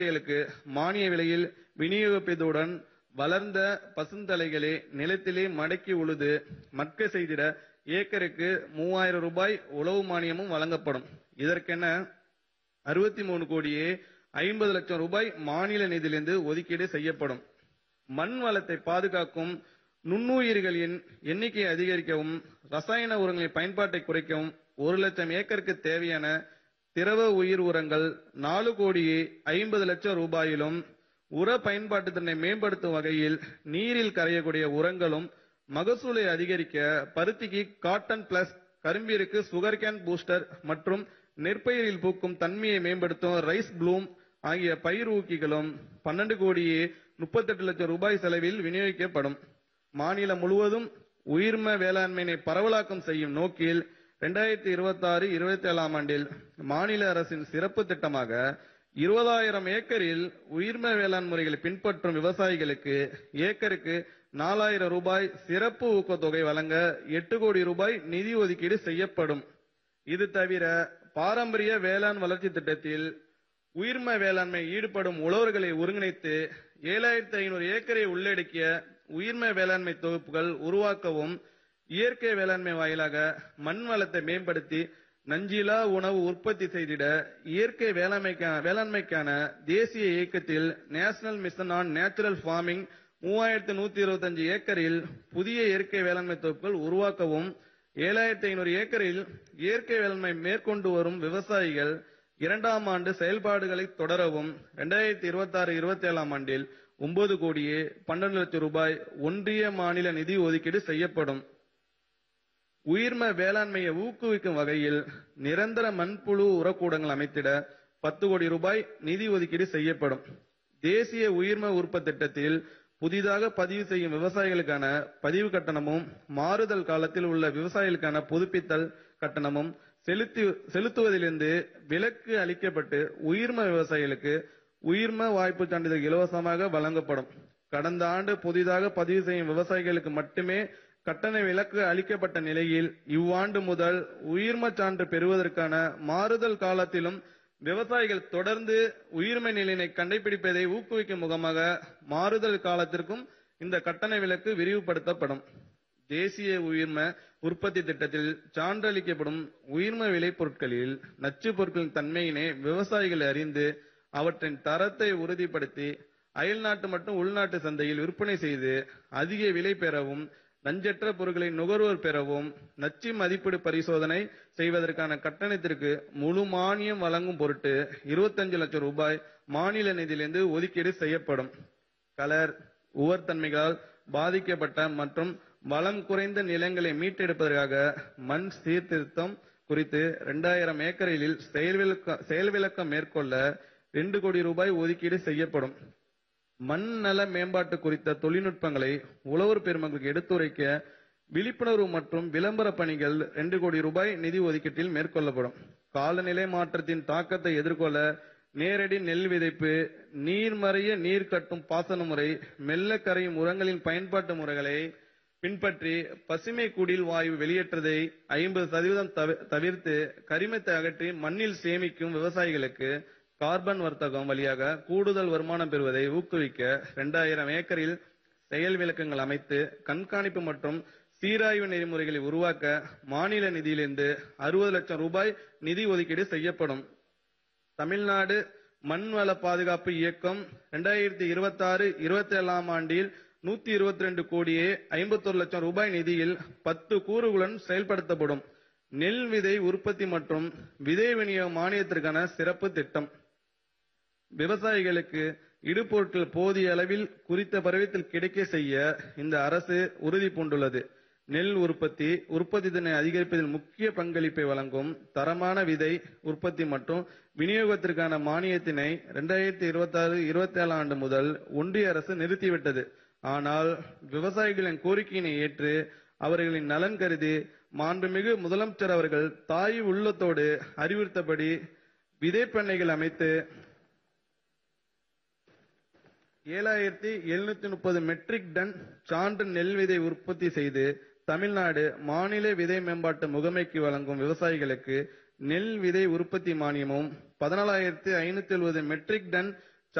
விவசாயிகளுக்கு மானிய விலையில் விநியோகிப்பதுடன் வளர்ந்த பசுந்தலைகளை நிலத்திலே மடக்கி உழுது மட்க செய்திட ஏக்கருக்கு மூவாயிரம் ரூபாய் உழவு மானியமும் வழங்கப்படும் இதற்கென அறுபத்தி மூணு கோடியே ஐம்பது லட்சம் ரூபாய் மாநில நிதியிலிருந்து ஒதுக்கீடு செய்யப்படும் மண் வளத்தை பாதுகாக்கும் நுண்ணுயிர்களின் எண்ணிக்கையை அதிகரிக்கவும் ரசாயன உரங்களின் பயன்பாட்டை குறைக்கவும் ஒரு லட்சம் ஏக்கருக்கு தேவையான திரவ உயிர் உரங்கள் நாலு கோடியே ஐம்பது லட்சம் ரூபாயிலும் உர பயன்பாட்டு திறனை மேம்படுத்தும் வகையில் நீரில் கரையக்கூடிய உரங்களும் மகசூலை அதிகரிக்க பருத்திக்கு காட்டன் பிளஸ் கரும்பிற்கு சுகர் கேன் பூஸ்டர் மற்றும் நெற்பயிரில் பூக்கும் தன்மையை மேம்படுத்தும் ரைஸ் ப்ளூம் ஆகிய பயிர் ஊக்கிகளும் பன்னெண்டு கோடியே முப்பத்தெட்டு லட்சம் ரூபாய் செலவில் விநியோகிக்கப்படும் மாநிலம் முழுவதும் உயிர்ம வேளாண்மையை பரவலாக்கம் செய்யும் நோக்கில் இரண்டாயிரத்தி இருபத்தி ஆறு இருபத்தி ஏழாம் ஆண்டில் மாநில அரசின் சிறப்பு திட்டமாக இருபதாயிரம் ஏக்கரில் உயிர்ம வேளாண் முறைகளை பின்பற்றும் விவசாயிகளுக்கு ஏக்கருக்கு நாலாயிரம் ரூபாய் சிறப்பு ஊக்கத்தொகை வழங்க எட்டு கோடி ரூபாய் நிதி ஒதுக்கீடு செய்யப்படும் இது தவிர பாரம்பரிய வேளாண் வளர்ச்சி திட்டத்தில் உயிர்ம வேளாண்மை ஈடுபடும் உழவர்களை ஒருங்கிணைத்து ஏழாயிரத்தி ஐநூறு ஏக்கரை உள்ளடக்கிய உயிர்ம வேளாண்மை தொகுப்புகள் உருவாக்கவும் இயற்கை வேளாண்மை வாயிலாக மண் வளத்தை மேம்படுத்தி நஞ்சிலா உணவு உற்பத்தி செய்திட இயற்கை வேளாண்மைக்கான வேளாண்மைக்கான தேசிய இயக்கத்தில் national mission on natural farming மூவாயிரத்து நூத்தி இருபத்தஞ்சு ஏக்கரில் புதிய இயற்கை வேளாண்மை தொகுப்புகள் உருவாக்கவும் ஏழாயிரத்தி ஐநூறு ஏக்கரில் இயற்கை வேளாண்மை மேற்கொண்டு வரும் விவசாயிகள் இரண்டாம் ஆண்டு செயல்பாடுகளை தொடரவும் இரண்டாயிரத்தி இருபத்தி ஆறு இருபத்தி ஏழாம் ஆண்டில் ஒன்பது கோடியே பன்னெண்டு லட்சம் ரூபாய் ஒன்றிய மாநில நிதி ஒதுக்கீடு செய்யப்படும் உயிர்ம வேளாண்மையை ஊக்குவிக்கும் வகையில் நிரந்தர மண்புழு உரக்கூடங்கள் அமைத்திட பத்து கோடி ரூபாய் நிதி ஒதுக்கீடு செய்யப்படும் தேசிய உயிர்ம உற்பத்தி திட்டத்தில் புதிதாக பதிவு செய்யும் விவசாயிகளுக்கான பதிவு கட்டணமும் மாறுதல் காலத்தில் உள்ள விவசாயிகளுக்கான புதுப்பித்தல் கட்டணமும் செலுத்தி செலுத்துவதிலிருந்து விலக்கு அளிக்கப்பட்டு உயிர்ம விவசாயிகளுக்கு உயிர்ம வாய்ப்பு சான்றிதழ் இலவசமாக வழங்கப்படும் கடந்த ஆண்டு புதிதாக பதிவு செய்யும் விவசாயிகளுக்கு மட்டுமே கட்டண விலக்கு அளிக்கப்பட்ட நிலையில் இவ்வாண்டு முதல் உயிர்ம சான்று பெறுவதற்கான மாறுதல் காலத்திலும் விவசாயிகள் தொடர்ந்து உயிர்மை நிலையினை கண்டுபிடிப்பதை ஊக்குவிக்கும் முகமாக மாறுதல் காலத்திற்கும் இந்த கட்டண விலக்கு விரிவுபடுத்தப்படும் தேசிய உயிர்ம உற்பத்தி திட்டத்தில் சான்றளிக்கப்படும் உயிர்ம விளைப் பொருட்களில் நச்சுப் பொருட்களின் தன்மையினை விவசாயிகள் அறிந்து அவற்றின் தரத்தை உறுதிப்படுத்தி அயல்நாட்டு மற்றும் உள்நாட்டு சந்தையில் விற்பனை செய்து அதிக விலை பெறவும் நஞ்சற்ற பொருட்களை நுகர்வோர் பெறவும் நச்சு மதிப்பீடு பரிசோதனை செய்வதற்கான கட்டணத்திற்கு முழு மானியம் வழங்கும் பொருட்டு இருபத்தஞ்சு லட்சம் ரூபாய் மாநில நிதியிலிருந்து ஒதுக்கீடு செய்யப்படும் கலர் உவர்த்தன்மைகளால் பாதிக்கப்பட்ட மற்றும் வளம் குறைந்த நிலங்களை மீட்டெடுப்பதற்காக மண் சீர்திருத்தம் குறித்து இரண்டாயிரம் ஏக்கரில் செயல்விளக்க செயல்விளக்கம் மேற்கொள்ள ரெண்டு கோடி ரூபாய் ஒதுக்கீடு செய்யப்படும் மண் நல மேம்பாட்டு குறித்த தொழில்நுட்பங்களை உழவர் பெருமக்களுக்கு எடுத்துரைக்க விழிப்புணர்வு மற்றும் விளம்பர பணிகள் ரெண்டு கோடி ரூபாய் நிதி ஒதுக்கீட்டில் மேற்கொள்ளப்படும் காலநிலை மாற்றத்தின் தாக்கத்தை எதிர்கொள்ள நேரடி நெல் விதைப்பு நீர்மறைய நீர் கட்டும் பாசன முறை மெல்ல கரையும் உரங்களின் பயன்பாட்டு முறைகளை பின்பற்றி பசுமை குடில் வாயு வெளியேற்றதை ஐம்பது சதவீதம் தவி- தவிர்த்து கரிமத்தை அகற்றி மண்ணில் சேமிக்கும் விவசாயிகளுக்கு கார்பன் வர்த்தகம் வழியாக கூடுதல் வருமானம் பெறுவதை ஊக்குவிக்க இரண்டாயிரம் ஏக்கரில் செயல் விளக்கங்கள் அமைத்து கண்காணிப்பு மற்றும் சீராய்வு நெறிமுறைகளை உருவாக்க மாநில நிதியிலிருந்து அறுபது லட்சம் ரூபாய் நிதி ஒதுக்கீடு செய்யப்படும் தமிழ்நாடு மண் வள பாதுகாப்பு இயக்கம் இரண்டாயிரத்தி இருபத்தி ஆறு இருபத்தி ஏழாம் ஆண்டில் நூத்தி இருபத்தி ரெண்டு கோடியே ஐம்பத்தொரு லட்சம் ரூபாய் நிதியில் பத்து கூறுகளுடன் செயல்படுத்தப்படும் நெல் விதை உற்பத்தி மற்றும் விதை விநியோக மானியத்திற்கான சிறப்பு திட்டம் விவசாயிகளுக்கு இடுபொருட்கள் போதிய அளவில் குறித்த பருவத்தில் கிடைக்க செய்ய இந்த அரசு உறுதி பூண்டுள்ளது நெல் உற்பத்தி உற்பத்தி திறனை அதிகரிப்பதில் முக்கிய பங்களிப்பை வழங்கும் தரமான விதை உற்பத்தி மற்றும் விநியோகத்திற்கான மானியத்தினை இரண்டாயிரத்தி இருபத்தி ஆறு இருபத்தி ஏழு ஆண்டு முதல் ஒன்றிய அரசு நிறுத்திவிட்டது ஆனால் விவசாயிகளின் கோரிக்கையினை ஏற்று அவர்களின் நலன் கருதி மாண்புமிகு முதலமைச்சர் அவர்கள் தாய் உள்ளத்தோடு அறிவுறுத்தபடி விதைப்பண்ணைகள் அமைத்து ஏழாயிரத்தி எழுநூத்தி முப்பது மெட்ரிக் டன் சான்று நெல் விதை உற்பத்தி செய்து தமிழ்நாடு மாநில விதை மேம்பாட்டு முகமைக்கு வழங்கும் விவசாயிகளுக்கு நெல் விதை உற்பத்தி மானியமும் பதினாலாயிரத்தி ஐநூத்தி எழுபது மெட்ரிக் டன்